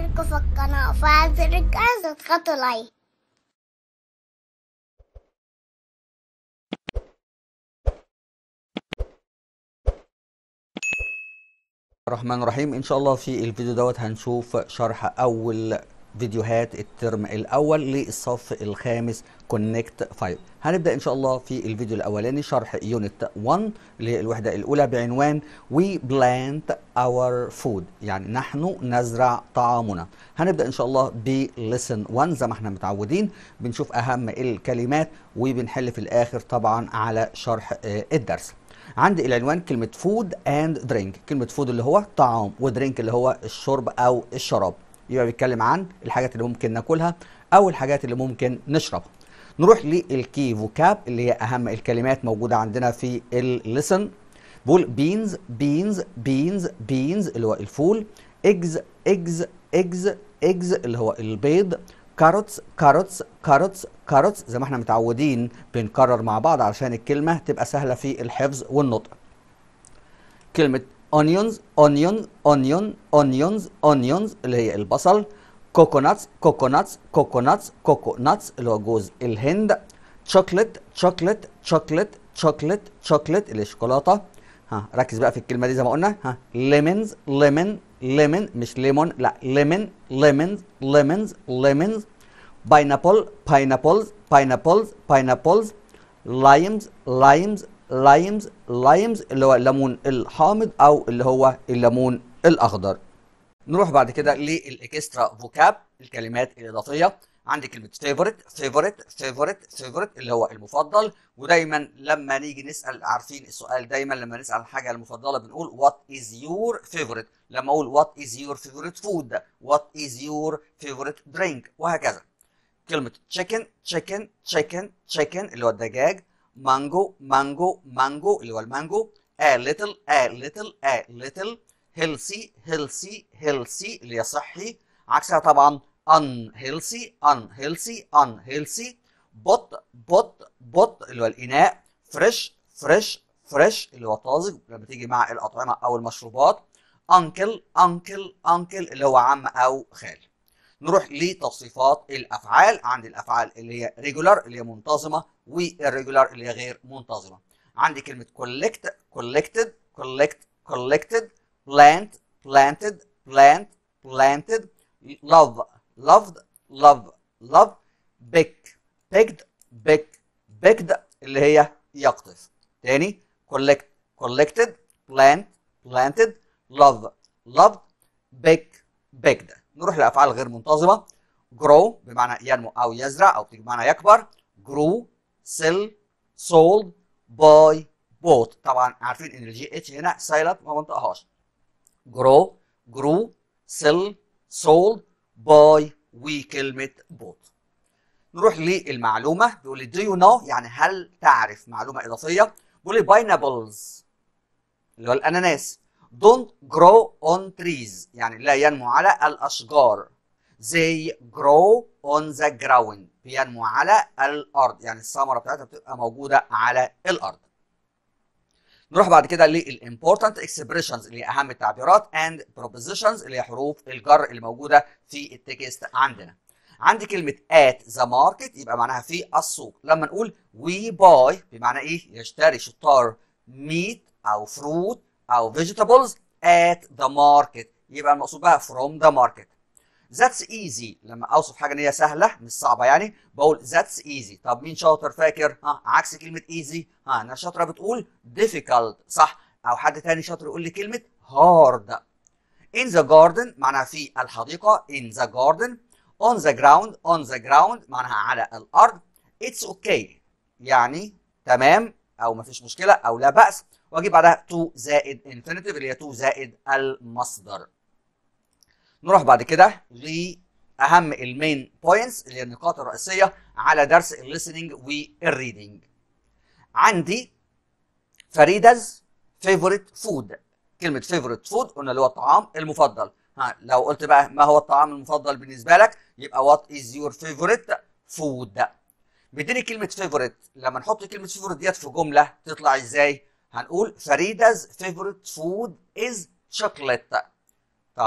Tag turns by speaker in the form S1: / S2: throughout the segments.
S1: تشتركوا في القناة وفعل زر الجرس وتضغطوا لايك
S2: الرحمن الرحيم ان شاء الله في الفيديو دوت هنشوف شرح اول فيديوهات الترم الاول للصف الخامس كونكت 5 هنبدا ان شاء الله في الفيديو الاولاني شرح يونت 1 اللي هي الوحده الاولى بعنوان وي بلانت اور فود يعني نحن نزرع طعامنا هنبدا ان شاء الله بليسن 1 زي ما احنا متعودين بنشوف اهم الكلمات وبنحل في الاخر طبعا على شرح آه، الدرس عندي العنوان كلمة فود اند درينك كلمة فود اللي هو طعام ودرينك اللي هو الشرب أو الشراب يبقى بيتكلم عن الحاجات اللي ممكن ناكلها أو الحاجات اللي ممكن نشربها نروح للكي فوكاب اللي هي أهم الكلمات موجودة عندنا في الليسن بقول بينز بينز بينز بينز اللي هو الفول اجز اجز اجز اجز اللي هو البيض كاروتس كاروتس كاروتس كاروتس زي ما احنا متعودين بنكرر مع بعض علشان الكلمة تبقى سهلة في الحفظ والنطق كلمة onions onion onion onions onions اللي هي البصل كوكوناتس كوكوناتس كوكوناتس كوكوناتس اللي هو جوز الهند شوكليت شوكليت شوكليت شوكليت شوكليت اللي هي شوكولاته ها ركز بقى في الكلمه دي زي ما قلنا ها ليمونز ليمون ليمون مش ليمون لا ليمون ليمونز ليمونز ليمونز باينابل باينابلز باينابلز باينابلز لايمز لايمز لايمز لايمز اللي هو الليمون الحامض او اللي هو الليمون الاخضر نروح بعد كده للاكسترا فوكاب الكلمات الاضافيه عندي كلمه فيفورت فيفورت فيفورت فيفورت اللي هو المفضل ودايما لما نيجي نسال عارفين السؤال دايما لما نسال الحاجه المفضله بنقول وات از يور فيفورت لما اقول وات از يور فيفورت فود وات از يور فيفورت درينك وهكذا كلمة chicken chicken chicken chicken اللي هو الدجاج مانجو مانجو مانجو اللي هو المانجو a little a little a little healthy healthy healthy اللي هي صحي عكسها طبعا unhealthy unhealthy unhealthy بط بط بط اللي هو الإناء فريش فريش فريش اللي هو طازج لما تيجي مع الأطعمة أو المشروبات uncle uncle uncle اللي هو عم أو خال نروح لتوصيفات الافعال عندي الافعال اللي هي ريجولار اللي هي منتظمه والريجولار اللي هي غير منتظمه عندي كلمه collect collected collect collected plant planted plant planted love loved love love pick picked pick picked اللي هي يقطف تاني collect collected plant planted love loved pick picked نروح للافعال الغير منتظمه grow بمعنى ينمو او يزرع او تيجي بمعنى يكبر grew sell sold buy bought طبعا عارفين ان الجي اتش هنا سايلنت ما بنطقهاش grow grew sell sold buy وكلمه bought نروح للمعلومه بيقول لي do you know يعني هل تعرف معلومه اضافيه بيقول لي pineapples اللي هو الاناناس don't grow on trees يعني لا ينمو على الأشجار they grow on the ground بينمو على الأرض يعني الثمرة بتاعتها بتبقى موجودة على الأرض نروح بعد كده للimportant expressions اللي هي أهم التعبيرات and prepositions اللي هي حروف الجر اللي موجودة في التكست عندنا عندي كلمة at the market يبقى معناها في السوق لما نقول we buy بمعنى إيه يشتري شطار meat أو fruit او vegetables at the market يبقى المقصود بها from the market that's easy لما اوصف حاجه ان هي سهله مش صعبه يعني بقول that's easy طب مين شاطر فاكر ها عكس كلمه easy ها انا شاطره بتقول difficult صح او حد تاني شاطر يقول لي كلمه hard in the garden معناها في الحديقه in the garden on the ground on the ground معناها على الارض it's okay يعني تمام او مفيش مشكله او لا باس واجيب بعدها تو زائد انفينيتيف اللي هي تو زائد المصدر نروح بعد كده لاهم المين بوينتس اللي هي النقاط الرئيسيه على درس الليسننج والريدنج عندي فريدز فيفورت فود كلمه فيفورت فود قلنا اللي هو الطعام المفضل ها لو قلت بقى ما هو الطعام المفضل بالنسبه لك يبقى وات از يور فيفورت فود بيديني كلمه فيفورت لما نحط كلمه فيفورت ديت في جمله تطلع ازاي هنقول فريدا's favorite food is chocolate طب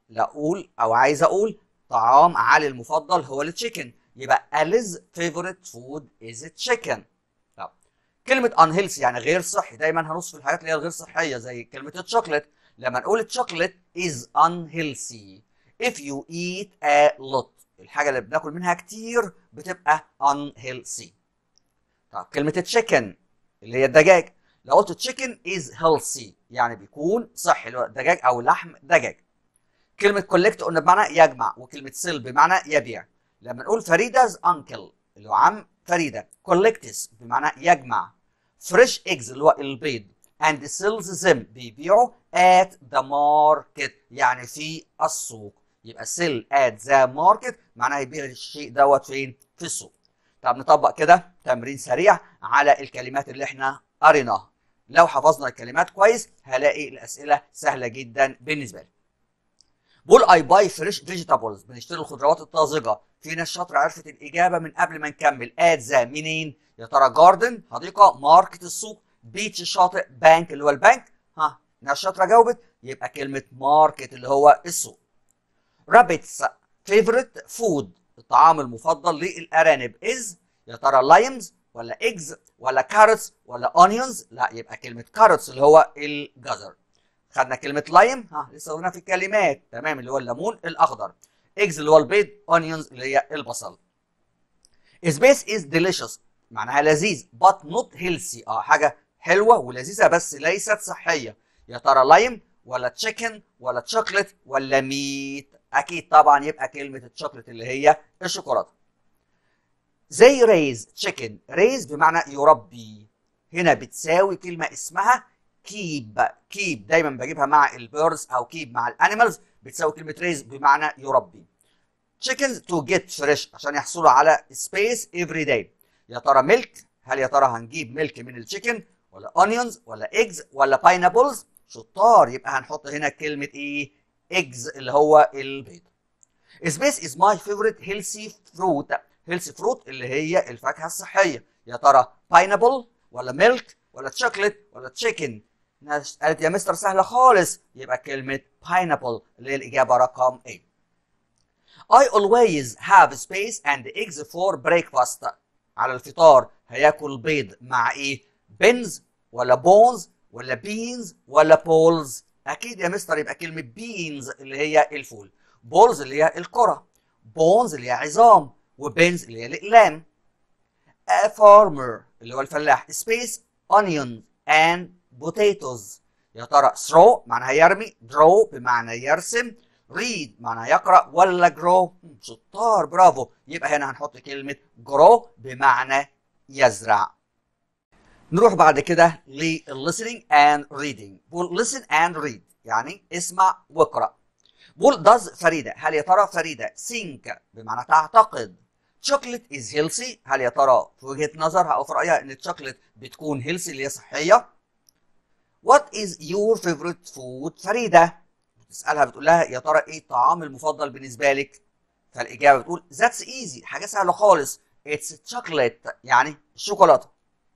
S2: لا اقول او عايز اقول طعام علي المفضل هو التشيكن يبقى Ali's favorite food is chicken طب كلمة unhealthy يعني غير صحي دايما هنوصف الحاجات اللي هي الغير صحية زي كلمة الشوكليت لما نقول الشوكليت is unhealthy if you eat a lot الحاجة اللي بناكل منها كتير بتبقى unhealthy طب كلمة التشيكن اللي هي الدجاج لو قلت تشيكن is healthy يعني بيكون صحي اللي هو دجاج او لحم دجاج كلمة كولكت قلنا بمعنى يجمع وكلمة سيل بمعنى يبيع لما نقول فريدا's uncle اللي هو عم فريدة collects بمعنى يجمع fresh eggs اللي هو البيض and sells them بيبيعوا at the market يعني في السوق يبقى sell at the market معناها يبيع الشيء دوت فين في السوق طب نطبق كده تمرين سريع على الكلمات اللي احنا قريناها لو حفظنا الكلمات كويس هلاقي الاسئله سهله جدا بالنسبه لي بقول اي باي فريش فيجيتابلز بنشتري الخضروات الطازجه في ناس شاطره عرفت الاجابه من قبل ما نكمل ات ذا منين يا ترى جاردن حديقه ماركت السوق بيتش الشاطئ بانك اللي هو البنك ها ناس شاطره جاوبت يبقى كلمه ماركت اللي هو السوق رابتس فيفورت فود الطعام المفضل للارانب از يا ترى لايمز ولا ايجز ولا كاروتس ولا اونيونز لا يبقى كلمه كاروتس اللي هو الجزر خدنا كلمه لايم ها لسه قلنا في الكلمات تمام اللي هو الليمون الاخضر ايجز اللي هو البيض اونيونز اللي هي البصل سبيس از ديليشس معناها لذيذ but not healthy اه حاجه حلوه ولذيذه بس ليست صحيه يا ترى لايم ولا تشيكن ولا تشوكلت ولا ميت اكيد طبعا يبقى كلمه الشوكلت اللي هي الشوكولاته زي ريز تشيكن ريز بمعنى يربي هنا بتساوي كلمه اسمها كيب كيب دايما بجيبها مع البيردز او كيب مع الانيمالز بتساوي كلمه ريز بمعنى يربي chickens to get fresh عشان يحصلوا على space every day يا ترى ميلك هل يا ترى هنجيب ميلك من التشيكن ولا اونيونز ولا ايجز ولا باينابلز شطار يبقى هنحط هنا كلمه ايه ايجز اللي هو البيض سبيس از ماي فيفورت هيلثي فروت هيلثي فروت اللي هي الفاكهه الصحيه يا ترى باينابل ولا ميلك ولا تشوكلت ولا تشيكن ناس قالت يا مستر سهله خالص يبقى كلمه باينابل اللي هي الاجابه رقم 8 I always have space and eggs for breakfast على الفطار هياكل بيض مع ايه بنز ولا بونز ولا بينز ولا بولز اكيد يا مستر يبقى كلمه بينز اللي هي الفول بولز اللي هي الكره بونز اللي هي عظام وبينز اللي هي الاقلام a farmer اللي هو الفلاح space onion and potatoes يا ترى throw معناها يرمي draw بمعنى يرسم read معناها يقرا ولا grow شطار برافو يبقى هنا هنحط كلمه grow بمعنى يزرع نروح بعد كده لل listening and reading بقول listen and read يعني اسمع واقرا بقول does فريده هل يا ترى فريده think بمعنى تعتقد chocolate is healthy هل يا ترى في وجهه نظرها او في رايها ان الشوكليت بتكون healthy اللي هي صحيه what is your favorite food فريده بتسالها بتقول لها يا ترى ايه الطعام المفضل بالنسبه لك فالاجابه بتقول that's easy حاجه سهله خالص it's chocolate يعني الشوكولاته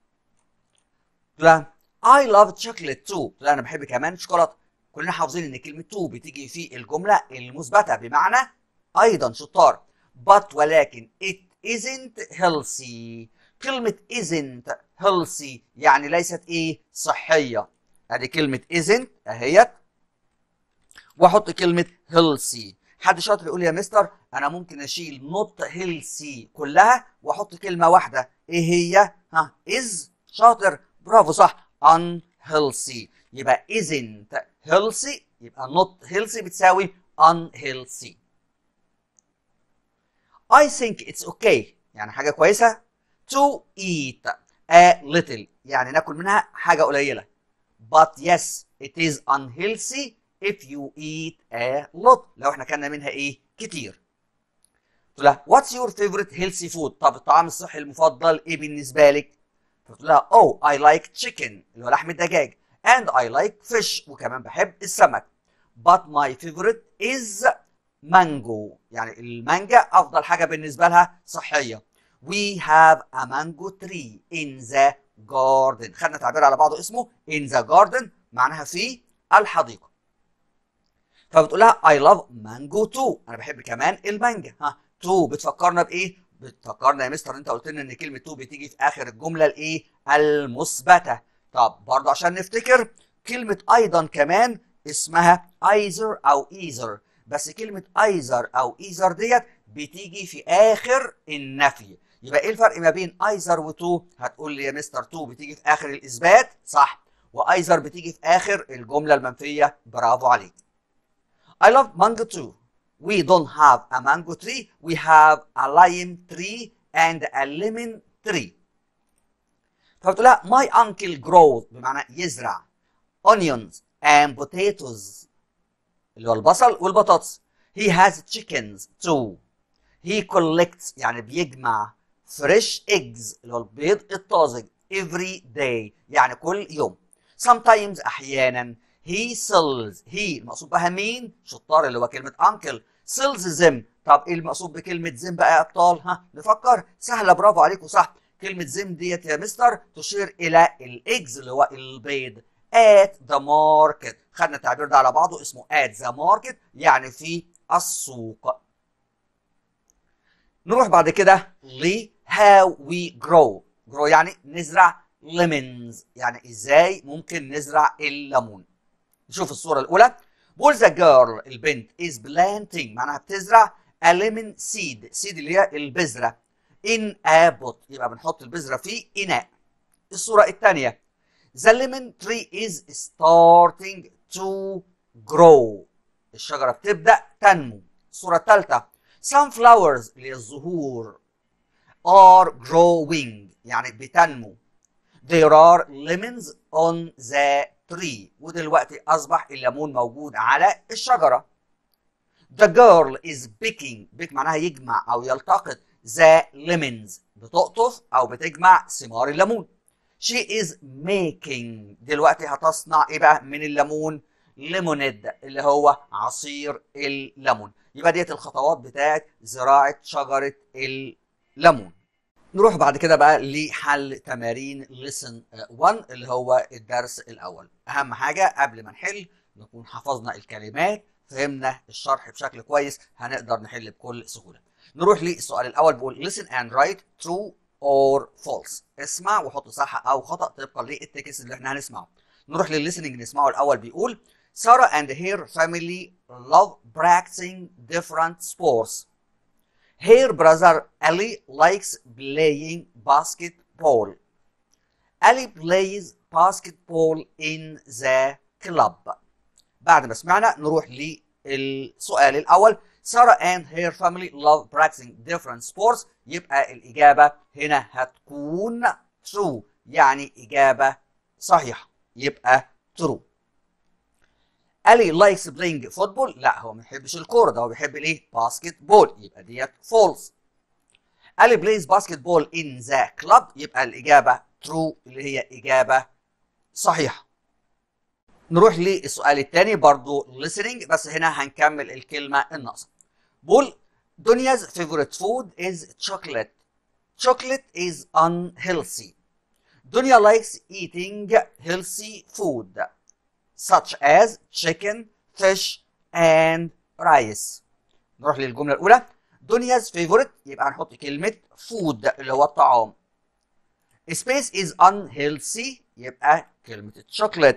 S2: تقول لها I love chocolate too تقول لها انا بحب كمان الشوكولاته كلنا حافظين ان كلمه تو بتيجي في الجمله المثبته بمعنى ايضا شطار but ولكن it isn't healthy كلمة isn't healthy يعني ليست ايه صحية ادي كلمة isn't اهيت واحط كلمة healthy حد شاطر يقول يا مستر انا ممكن اشيل not healthy كلها واحط كلمة واحدة ايه هي ها is شاطر برافو صح unhealthy يبقى isn't healthy يبقى not healthy بتساوي unhealthy I think it's okay يعني حاجة كويسة to eat a little يعني ناكل منها حاجة قليلة but yes it is unhealthy if you eat a lot لو احنا كلنا منها ايه كتير تقول لها what's your favorite healthy food طب الطعام الصحي المفضل ايه بالنسبة لك فتقول لها oh I like chicken اللي هو لحم الدجاج and I like fish وكمان بحب السمك but my favorite is مانجو يعني المانجا افضل حاجه بالنسبه لها صحيه we have a mango tree in the garden خدنا تعبير على بعضه اسمه in the garden معناها في الحديقه فبتقول لها I love mango too انا بحب كمان المانجا ها تو بتفكرنا بايه بتفكرنا يا مستر انت قلت لنا ان كلمه تو بتيجي في اخر الجمله الايه المثبته طب برضه عشان نفتكر كلمه ايضا كمان اسمها ايزر او ايزر بس كلمه ايزر او ايزر ديت بتيجي في اخر النفي يبقى ايه الفرق ما بين ايزر وتو هتقول لي يا مستر تو بتيجي في اخر الاثبات صح وايزر بتيجي في اخر الجمله المنفيه برافو عليك I love mango too. We don't have a mango tree. We have a lime tree and a lemon tree. فبتقول لها my uncle grows بمعنى يزرع onions and potatoes اللي هو البصل والبطاطس. He has chickens too. He collects يعني بيجمع fresh eggs اللي هو البيض الطازج every day يعني كل يوم. Sometimes أحيانا he sells he المقصود بها مين؟ شطار اللي هو كلمة uncle sells them طب ايه المقصود بكلمة زم بقى يا ابطال؟ ها نفكر سهلة برافو عليكم صح كلمة زم ديت يا مستر تشير إلى الإجز اللي هو البيض at the market خدنا التعبير ده على بعضه اسمه at the market يعني في السوق نروح بعد كده ل how we grow grow يعني نزرع lemons يعني ازاي ممكن نزرع الليمون نشوف الصورة الأولى بقول the girl البنت is planting معناها بتزرع a lemon seed seed اللي هي البذرة in a pot يبقى بنحط البذرة في إناء الصورة الثانية the lemon tree is starting to grow الشجرة بتبدأ تنمو الصورة الثالثة sunflowers اللي هي الزهور are growing يعني بتنمو there are lemons on the tree ودلوقتي أصبح الليمون موجود على الشجرة the girl is picking pick معناها يجمع أو يلتقط the lemons بتقطف أو بتجمع ثمار الليمون she is making دلوقتي هتصنع إيه بقى من الليمون ليمونيد اللي هو عصير الليمون يبقى ديت الخطوات بتاعت زراعة شجرة الليمون نروح بعد كده بقى لحل تمارين لسن 1 اللي هو الدرس الاول اهم حاجه قبل ما نحل نكون حفظنا الكلمات فهمنا الشرح بشكل كويس هنقدر نحل بكل سهوله نروح للسؤال الاول بيقول listen and write true or false اسمع وحط صح او خطا طبقا للتكست اللي احنا هنسمعه نروح للlistening نسمعه الاول بيقول Sarah and her family love practicing different sports Her brother Ali likes playing basketball. Ali plays basketball in the club. بعد ما سمعنا نروح للسؤال الأول. Sarah and her family love practicing different sports. يبقى الإجابة هنا هتكون true يعني إجابة صحيحة. يبقى true. Ali likes playing football لا هو ما بيحبش الكوره ده هو بيحب الايه باسكت بول يبقى ديت false Ali plays basketball in the club يبقى الاجابه true اللي هي اجابه صحيحه نروح للسؤال الثاني برضو listening بس هنا هنكمل الكلمه الناقصه بقول دنيا's favorite food is chocolate chocolate is unhealthy دنيا likes eating healthy food such as chicken, fish and rice. نروح للجملة الأولى. دنيا's favorite يبقى هنحط كلمة food اللي هو الطعام. Space is unhealthy يبقى كلمة chocolate.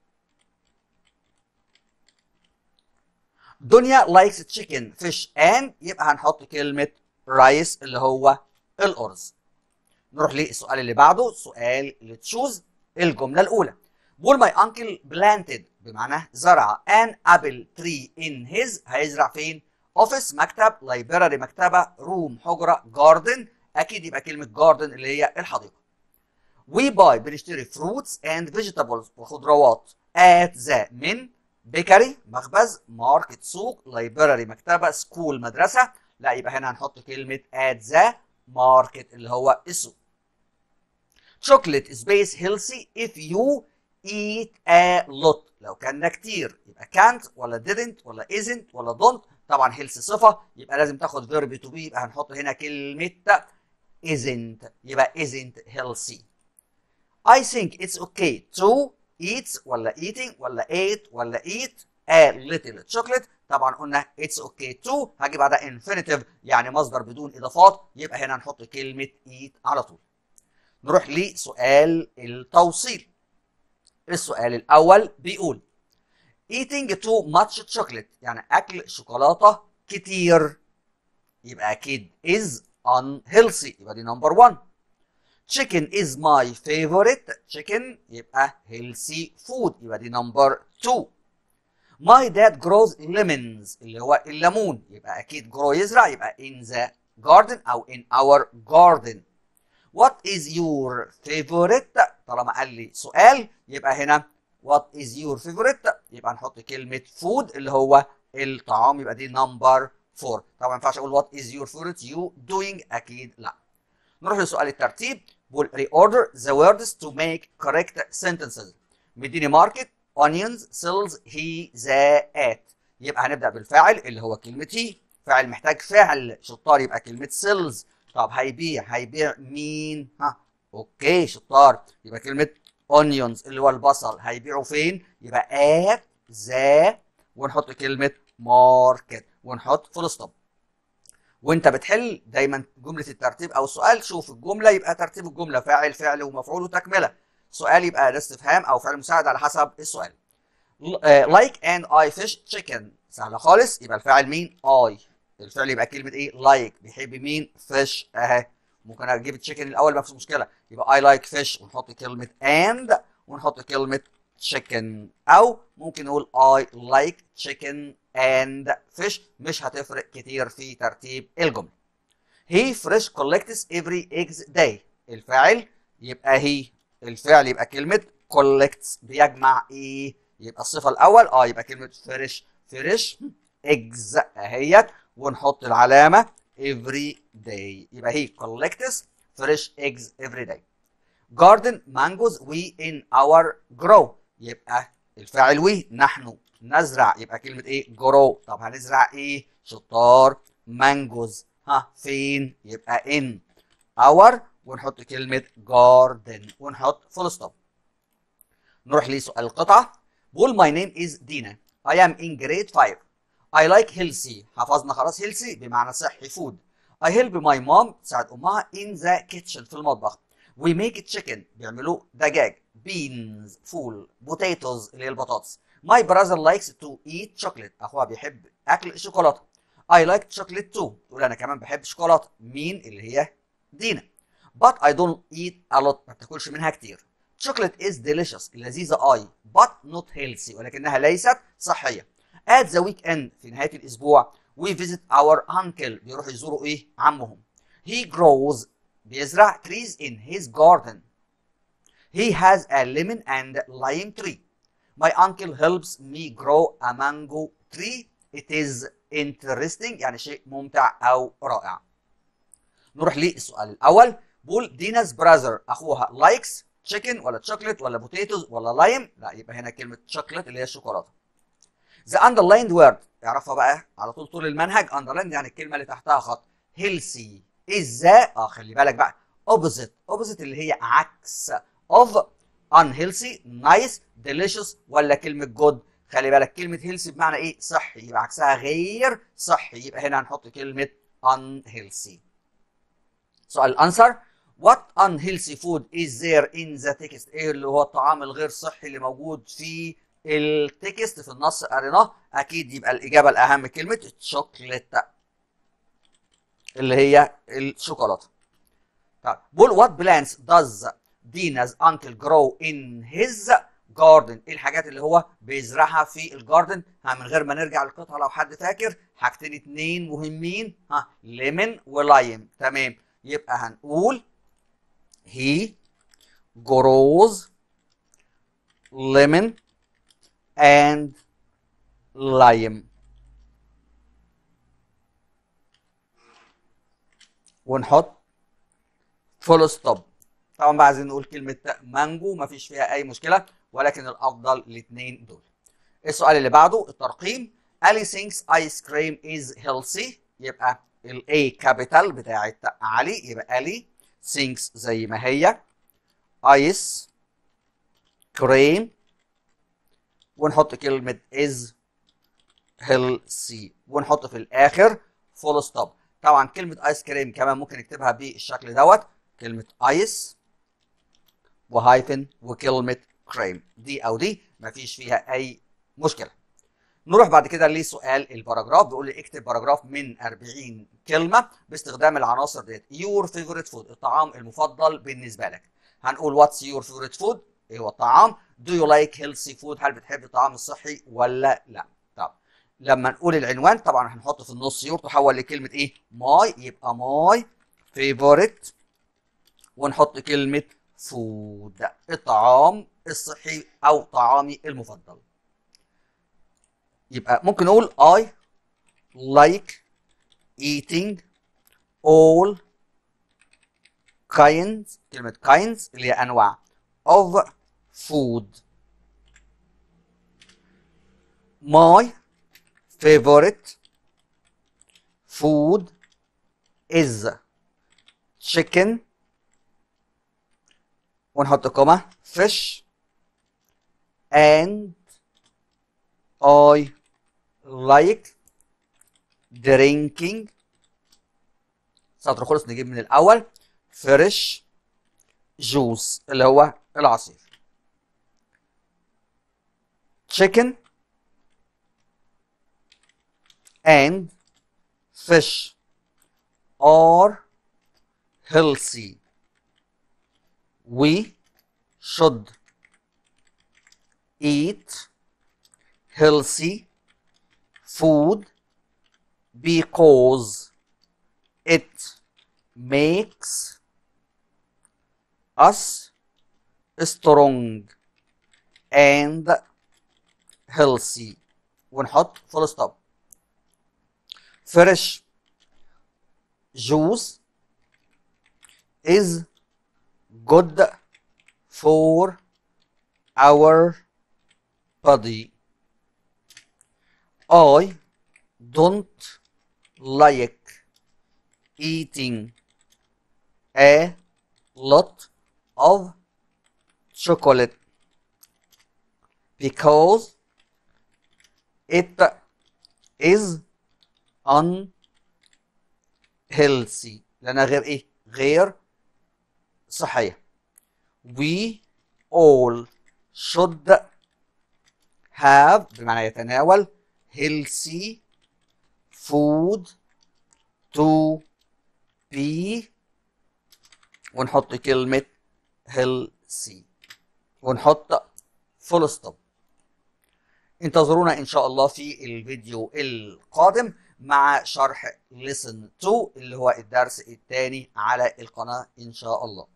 S2: دنيا likes chicken, fish and يبقى هنحط كلمة rice اللي هو الأرز. نروح للسؤال اللي بعده سؤال لتشوز الجملة الأولى. بقول ماي انكل planted بمعنى زرع an apple tree in his هيزرع فين؟ اوفيس مكتب لايبراري مكتبه روم حجره جاردن اكيد يبقى كلمه جاردن اللي هي الحديقه. وي باي بنشتري فروتس اند فيجيتابلز وخضروات at the من بيكري مخبز ماركت سوق لايبراري مكتبه سكول مدرسه لا يبقى هنا هنحط كلمه at the market اللي هو السوق. Chocolate is base healthy if you eat a lot لو كان كتير يبقى can't ولا didn't ولا isn't ولا don't طبعا healthy صفة يبقى لازم تاخد verb to be يبقى هنحط هنا كلمة isn't يبقى isn't healthy I think it's okay to eat ولا eating ولا ate ولا eat a little chocolate طبعا قلنا it's okay to هاجي بعدها infinitive يعني مصدر بدون اضافات يبقى هنا نحط كلمه eat على طول نروح لسؤال التوصيل السؤال الاول بيقول eating too much chocolate يعني اكل شوكولاته كتير يبقى اكيد is unhealthy يبقى دي نمبر 1 chicken is my favorite chicken يبقى healthy food يبقى دي نمبر 2 my dad grows lemons اللي هو الليمون يبقى اكيد grow يزرع يبقى in the garden او in our garden what is your favorite طالما قال لي سؤال يبقى هنا what is your favorite يبقى نحط كلمة food اللي هو الطعام يبقى دي نمبر 4 طبعا ما ينفعش اقول what is your favorite you doing اكيد لا نروح لسؤال الترتيب بقول reorder the words to make correct sentences مديني ماركت onions sells he the at يبقى هنبدأ بالفاعل اللي هو كلمة he فاعل محتاج فعل شطار يبقى كلمة sells طب هيبيع هيبيع مين ها اوكي شطار يبقى كلمة onions اللي هو البصل هيبيعوا فين يبقى at the ونحط كلمة market ونحط فول ستوب وانت بتحل دايما جملة الترتيب او السؤال شوف الجملة يبقى ترتيب الجملة فاعل فعل ومفعول وتكملة سؤال يبقى ده استفهام او فعل مساعد على حسب السؤال لايك ان اي فيش تشيكن سهلة خالص يبقى الفاعل مين اي الفعل يبقى كلمة ايه لايك like. بيحب مين فيش اهي ممكن اجيب تشيكن الاول ما فيش مشكلة يبقى اي لايك فيش ونحط كلمة اند ونحط كلمة chicken او ممكن نقول I like chicken and fish مش هتفرق كتير في ترتيب الجملة he fresh collects every eggs day الفاعل يبقى he الفعل يبقى كلمة collects بيجمع ايه يبقى الصفة الأول اه يبقى كلمة fresh fresh eggs اهيت ونحط العلامة every day يبقى he collects fresh eggs every day garden mangoes we in our grow يبقى الفاعل وي نحن نزرع يبقى كلمة ايه جرو طب هنزرع ايه شطار مانجوز ها فين يبقى ان اور ونحط كلمة جاردن ونحط فول ستوب نروح لسؤال القطعة بقول my name is دينا I am in grade 5 I like healthy حفظنا خلاص healthy بمعنى صحي food I help my mom تساعد أمها in the kitchen في المطبخ we make chicken بيعملوا دجاج beans فول potatoes اللي هي البطاطس my brother likes to eat chocolate اخوها بيحب اكل الشوكولاته I like chocolate too تقول انا كمان بحب الشوكولاته مين اللي هي دينا but I don't eat a lot ما بتاكلش منها كتير chocolate is delicious لذيذه اي but not healthy ولكنها ليست صحيه at the weekend في نهايه الاسبوع we visit our uncle بيروحوا يزوروا ايه عمهم he grows بيزرع trees in his garden he has a lemon and lime tree my uncle helps me grow a mango tree it is interesting يعني شيء ممتع او رائع نروح للسؤال الاول بقول دينا's brother اخوها likes chicken ولا chocolate ولا potatoes ولا لايم لا يبقى هنا كلمه chocolate اللي هي الشوكولاته the underlined word اعرفها بقى على طول طول المنهج underlined يعني الكلمه اللي تحتها خط healthy ازاي اه خلي بالك بقى opposite opposite اللي هي عكس of unhealthy nice delicious ولا كلمه good خلي بالك كلمه healthy بمعنى ايه صحي يبقى عكسها غير صحي يبقى هنا هنحط كلمه unhealthy سؤال الانسر what unhealthy food is there in the text ايه اللي هو الطعام الغير صحي اللي موجود في التكست في النص قريناه اكيد يبقى الاجابه الاهم كلمه شوكليت اللي هي الشوكولاته طيب بقول what plants does Dina's uncle grow in his garden ايه الحاجات اللي هو بيزرعها في الجاردن ها من غير ما نرجع للقطعه لو حد فاكر حاجتين اتنين مهمين ها ليمون ولايم تمام يبقى هنقول he grows lemon and lime ونحط فول ستوب طبعا بقى عايزين نقول كلمة مانجو مفيش فيها أي مشكلة ولكن الأفضل الاثنين دول. السؤال اللي بعده الترقيم ألي thinks ice cream is healthy يبقى ال A capital بتاعت علي يبقى ألي thinks زي ما هي ice cream ونحط كلمة is healthy ونحط في الاخر فول ستوب طبعا كلمه ايس كريم كمان ممكن نكتبها بالشكل دوت كلمه ايس وهايفن وكلمه كريم دي او دي مفيش فيها اي مشكله نروح بعد كده لسؤال الباراجراف بيقول لي اكتب باراجراف من 40 كلمه باستخدام العناصر ديت يور فيفورت فود الطعام المفضل بالنسبه لك هنقول واتس يور فيفورت فود ايه هو الطعام دو يو لايك هيلثي فود هل بتحب الطعام الصحي ولا لا طب لما نقول العنوان طبعا هنحط في النص يور تحول لكلمه ايه ماي يبقى ماي فيفورت ونحط كلمه فود الطعام الصحي او طعامي المفضل يبقى ممكن نقول I like eating all kinds كلمة kinds اللي هي أنواع of food my favorite food is chicken ونحط كوما fish and I like drinking سطر خلص نجيب من الأول فريش جوس اللي هو العصير chicken and fish are healthy we should eat healthy food because it makes us strong and healthy ونحط full stop fresh juice is good for our body I don't like eating a lot of chocolate because it is unhealthy لأنها غير إيه؟ غير صحية. We all should have بمعنى يتناول healthy food to be ونحط كلمة healthy ونحط full stop انتظرونا ان شاء الله في الفيديو القادم مع شرح lesson 2 اللي هو الدرس الثاني على القناة ان شاء الله